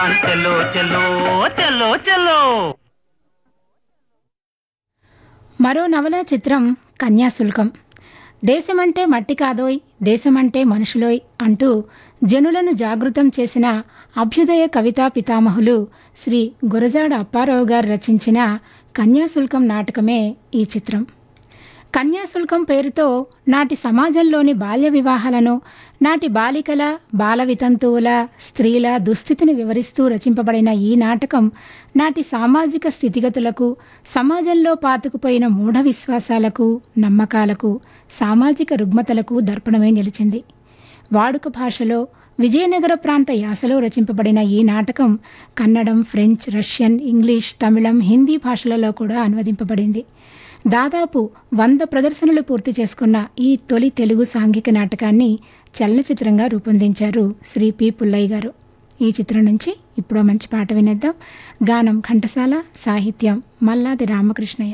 చలో చలో చలో చలో మరో నవల చిత్రం కన్యాశుల్కం దేశమంటే మట్టి కాదోయ్ దేశమంటే మనుషులోయ్ అంటూ జనులను జాగృతం చేసిన అభ్యుదయ కవితా పితామహులు శ్రీ గురజాడ అప్పారావు గారు రచించిన కన్యాశుల్కం నాటకమే ఈ చిత్రం కన్యాశుల్కం పేరుతో నాటి సమాజంలోని బాల్య వివాహాలను నాటి బాలికల బాల వితంతువుల స్త్రీల దుస్థితిని వివరిస్తూ రచింపబడిన ఈ నాటకం నాటి సామాజిక స్థితిగతులకు సమాజంలో పాతుకుపోయిన మూఢ విశ్వాసాలకు నమ్మకాలకు సామాజిక రుగ్మతలకు దర్పణమే నిలిచింది వాడుక భాషలో విజయనగర ప్రాంత యాసలో రచింపబడిన ఈ నాటకం కన్నడం ఫ్రెంచ్ రష్యన్ ఇంగ్లీష్ తమిళం హిందీ భాషలలో కూడా అనువదింపబడింది దాదాపు వంద ప్రదర్శనలు పూర్తి చేసుకున్న ఈ తొలి తెలుగు సాంఘిక నాటకాన్ని చలనచిత్రంగా రూపొందించారు శ్రీ పి పుల్లయ్య గారు ఈ చిత్రం నుంచి ఇప్పుడు మంచి పాట వినేద్దాం గానం ఘంటసాల సాహిత్యం మల్లాది రామకృష్ణయ్య